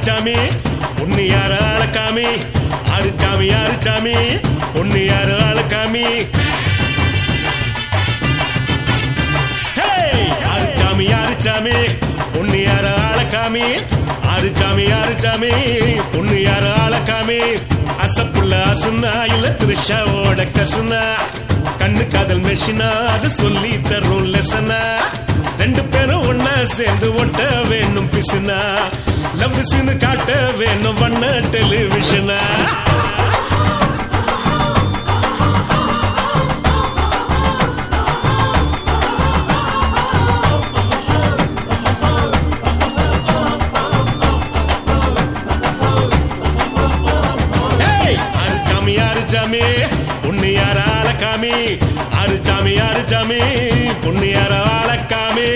சாமி பொண்ணு யாரு ஆளக்காமி ஆறு சாமி ஆறு சாமி பொண்ணு யாரு ஆளக்காமி ஹேய்! ஆறு சாமி ஆறு சாமி பொண்ணு யாரு ஆளக்காமி ஆறு சாமி ஆறு சாமி பொண்ணு யாரு ஆளக்காமி அசப்புள்ள அசுனா இல்ல திருஷாவோட கசுனா கண்ணு காதல் மெஷினா அது சொல்லி தரும் லெசனா ரெண்டு பேரும் ஒன்னா சேர்ந்து ஒட்ட வேணும் பிசுனா லவ் காட்ட வேணும் வண்ண டெலிவிஷனா ஏய்! ஆறு சாமி ஆறு சாமி பொண்ணு யார ஆளக்காமி ஆறு சாமி ஆறு சாமி பொண்ணு யார ஆளக்காமி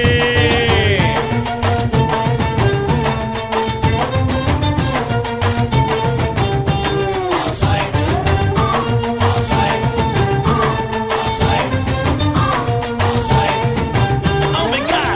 Oh my God!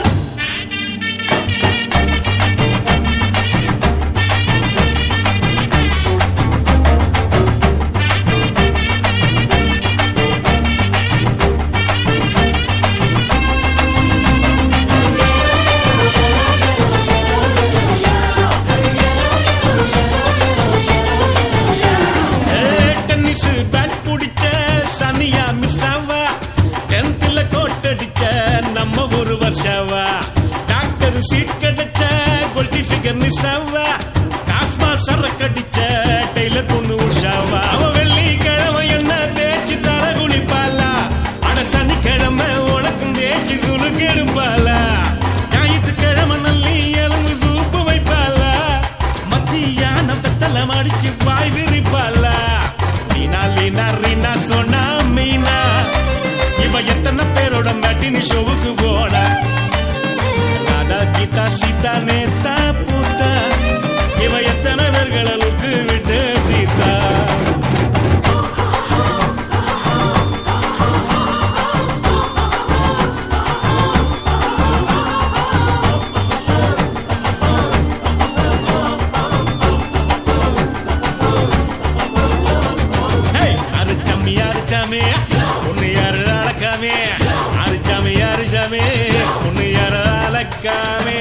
Tennis bat புடிச்ச சனியா மிஸ்ஸாவா டென்த்ல கோட்டடிச்ச நம்ம ஒரு வருஷாவா டாக்டர் சீட் கிடைச்ச கொல்டி ஃபிகர் மிஸ்ஸாவா காஸ்மா சரக்கடிச்ச டெய்லர் பொண்ணு உஷாவா அவ வெள்ளிக்கிழமை என்ன தேய்ச்சி தலை குளிப்பாளா அட சனிக்கிழமை உனக்கும் தேய்ச்சி சுழுக்கு எடுப்பாளா ஞாயிற்றுக்கிழமை நல்லி எலும்பு சூப்பு வைப்பாளா மத்தியான வெத்தல மடிச்சு வாய் விரிப்பாளா லீனா லீனா ரீனா சொன்னா மீனா இவ எத்தனை பேரோட மேட்டினி ஷோவுக்கு போனா ராதா கீதா சீதா நேத்தா பூத்தா இவ எத்தனை பேர்களை லுக்கு விட்டு தீத்தா ஹேய்! அரிச்சாமி அரிச்சாமி உன்னை யாரு அழக்காமே அரிச்சாமி அரிச்சாமி உன்னை யாரு அழக்காமே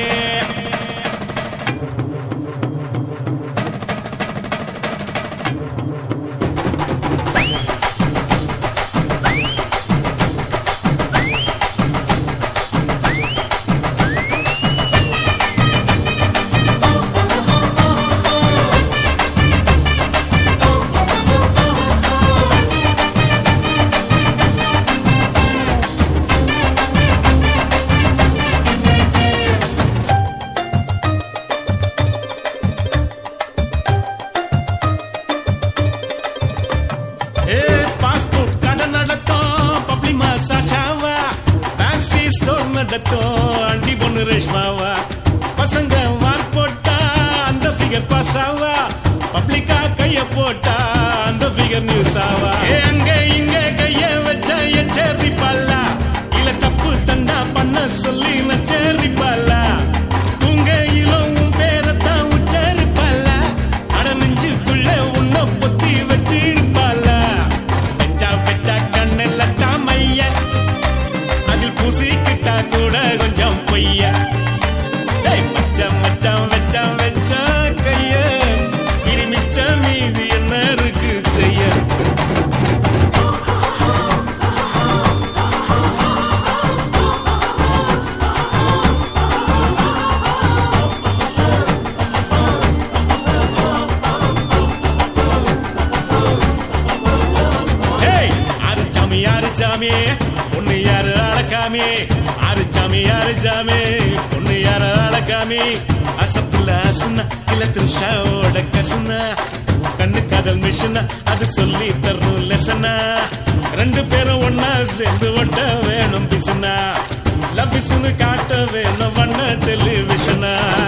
ஏ பாஸ்போர்ட் கடை நடத்தும் பப்ளிமா சாஷாவா ஃபேன்சி ஸ்டோர் நடத்தும் அண்டி பொண்ணு ரேஷ்மாவா பசங்க மார்க் போட்டா அந்த ஃபிகர் பாஸ் ஆவா பப்ளிக்கா கைய போட்டா அந்த ஃபிகர் நியூஸ் ஆவா ஏ அங்க இங்க கைய வச்சா எச்சரிப்பாளா இல்ல தப்பு தண்டா பண்ண சொல்லி நச்சரிப்பாளா தூங்கையிலும் உன் பேரத்தான் உச்சரிப்பாளா அட நெஞ்சுக்குள்ள உன்னை பொத்தி வச்சிருப்பாளா வெச்சா வெச்சா கண்ணில் மைய அதில் பூசிக்கிட்டா கூட கொஞ்சம் பொய்ய டேய் மச்சான் மச்சான் வச்சான் வச்சா கைய இனி மிச்சம் மீதி என்ன இருக்கு செய்ய ஏய் அரிச்சாமி அரிச்சாமி பொண்ணு யாரு அழக்காமி அரிச்சாமி அரிச்சாமி பொண்ணு யாரு அழக்காமி அசப்புல அசுனா இல்ல திருஷாவோட கசுனா கண்ணு காதல் மிஷினா அது சொல்லி தரும் லெசனா ரெண்டு பேரும் ஒன்னா சேர்ந்து ஒட்ட வேணும் பிசுனா லவ் காட்ட வேணும் வண்ண டெலிவிஷனா